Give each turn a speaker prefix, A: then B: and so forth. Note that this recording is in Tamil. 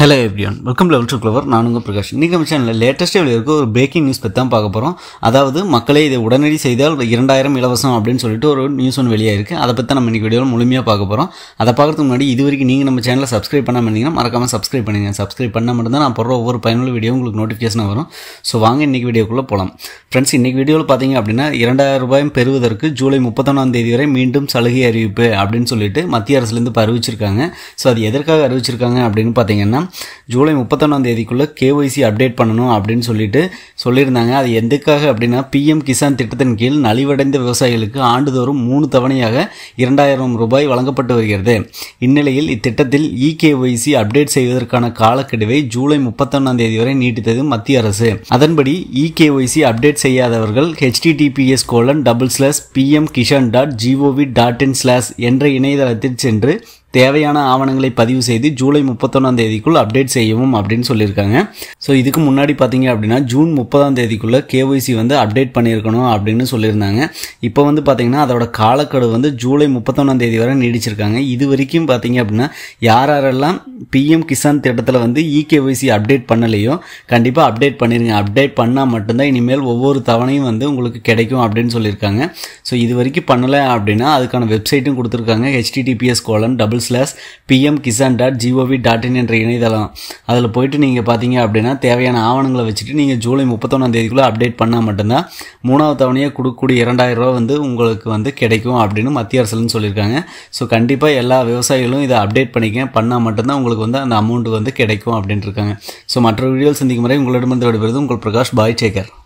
A: hello everyone welcome level to clever நான் உங்கள் பிரகாஷ் இன்றைக்கி நம்ம சேனலில் லேட்டஸ்ட்டாக வெளியிருக்க ஒரு பிரேக்கிங் நியூஸ் பற்றி தான் பார்க்க போகிறோம் அதாவது மக்களே இதை உடனடி செய்தால் இரண்டாயிரம் இலவசம் அப்படின்னு சொல்லிட்டு ஒரு நியூஸ் ஒன்று வெளியே இருக்குது அதை பற்றி தான் நம்ம இன்றைக்கி வீடியோவில் முழுமையாக பார்க்க போகிறோம் அதை பார்க்கறதுக்கு முன்னாடி இது வரைக்கும் நீங்கள் நம்ம சேனலை சப்ஸ்கிரைப் பண்ணாமல் இருந்தீங்கன்னா மறக்காமல் சப்ஸ்கிரைப் பண்ணுங்கள் சப்ஸ்கிரைப் பண்ணால் மட்டும்தான் நான் போடுற ஒவ்வொரு பயனுள்ள வீடியோ உங்களுக்கு நோட்டிஃபிகேஷன் வரும் ஸோ வாங்க இன்றைக்கி வீடியோக்குள்ளே போகலாம் ஃப்ரெண்ட்ஸ் இன்றைக்கி வீடியோவில் பார்த்தீங்க அப்படின்னா இரண்டாயிரம் ரூபாயும் பெறுவதற்கு ஜூலை முப்பத்தொன்னாம் தேதி வரை மீண்டும் சலுகை அறிவிப்பு அப்படின்னு சொல்லிட்டு மத்திய அரசுலேருந்து இப்போ அறிவிச்சிருக்காங்க ஸோ அது எதற்காக அறிவிச்சிருக்காங்க அப்படின்னு பார்த்தீங்கன்னா ஜூலை முப்பத்தொன்னாம் தேதிக்குள்ளே கேஒய்சி அப்டேட் பண்ணணும் அப்படின்னு சொல்லிட்டு சொல்லியிருந்தாங்க அது எதுக்காக அப்படின்னா பிஎம் கிசான் திட்டத்தின் கீழ் நலிவடைந்த விவசாயிகளுக்கு ஆண்டுதோறும் மூணு தவணையாக இரண்டாயிரம் ரூபாய் வழங்கப்பட்டு வருகிறது இந்நிலையில் இத்திட்டத்தில் இகேஒய்சி அப்டேட் செய்வதற்கான காலக்கெடுவை ஜூலை முப்பத்தொன்னாம் தேதி வரை நீட்டித்தது மத்திய அரசு அதன்படி இகேஒய்சி அப்டேட் செய்யாதவர்கள் HTTPS colon double slash PM Kisan dot GOV dot in slash என்ற இணையதளத்தில் சென்று தேவையான ஆவணங்களை பதிவு செய்து ஜூலை முப்பத்தொன்னாம் தேதிக்குள் அப்டேட் செய்யவும் அப்படின்னு சொல்லியிருக்காங்க ஸோ இதுக்கு முன்னாடி பார்த்தீங்க அப்படின்னா ஜூன் முப்பதாம் தேதிக்குள்ளே கேஒய்சி வந்து அப்டேட் பண்ணியிருக்கணும் அப்படின்னு சொல்லியிருந்தாங்க இப்போ வந்து பார்த்தீங்கன்னா அதோட காலக்கெடு வந்து ஜூலை முப்பத்தொன்னாம் தேதி வரை நீடிச்சிருக்காங்க இது வரைக்கும் பார்த்தீங்க அப்படின்னா யார் யாரெல்லாம் பிஎம் கிசான் திட்டத்தில் வந்து இகேஒய்சி அப்டேட் பண்ணலையோ கண்டிப்பாக அப்டேட் பண்ணிருங்க அப்டேட் பண்ணால் மட்டும்தான் இனிமேல் ஒவ்வொரு தவணையும் வந்து உங்களுக்கு கிடைக்கும் அப்படின்னு சொல்லியிருக்காங்க ஸோ இது வரைக்கும் பண்ணலை அப்படின்னா அதுக்கான வெப்சைட்டும் கொடுத்துருக்காங்க HTTPS colon double slash PM Kisan dot GOV dot in என்ற இணையதளம் அதில் போயிட்டு நீங்கள் பார்த்தீங்க அப்படின்னா தேவையான ஆவணங்களை வச்சுட்டு நீங்கள் ஜூலை முப்பத்தொன்னாம் தேதிக்குள்ளே அப்டேட் பண்ணால் மட்டும்தான் மூணாவது தவணையாக கொடுக்கக்கூடிய இரண்டாயிரம் ரூபா வந்து உங்களுக்கு வந்து கிடைக்கும் அப்படின்னு மத்திய அரசுலன்னு சொல்லியிருக்காங்க ஸோ கண்டிப்பாக எல்லா விவசாயிகளும் இதை அப்டேட் பண்ணிக்க பண்ணால் மட்டும்தான் உங்களுக்கு வந்து அந்த அமௌண்ட் வந்து கிடைக்கும் அப்படின்ட்டு இருக்காங்க ஸோ மற்ற வீடியோவில் சந்திக்கும் முறை உங்களிடமிருந்து விடுவது உங்கள் பிரகாஷ் பாய் சேகர்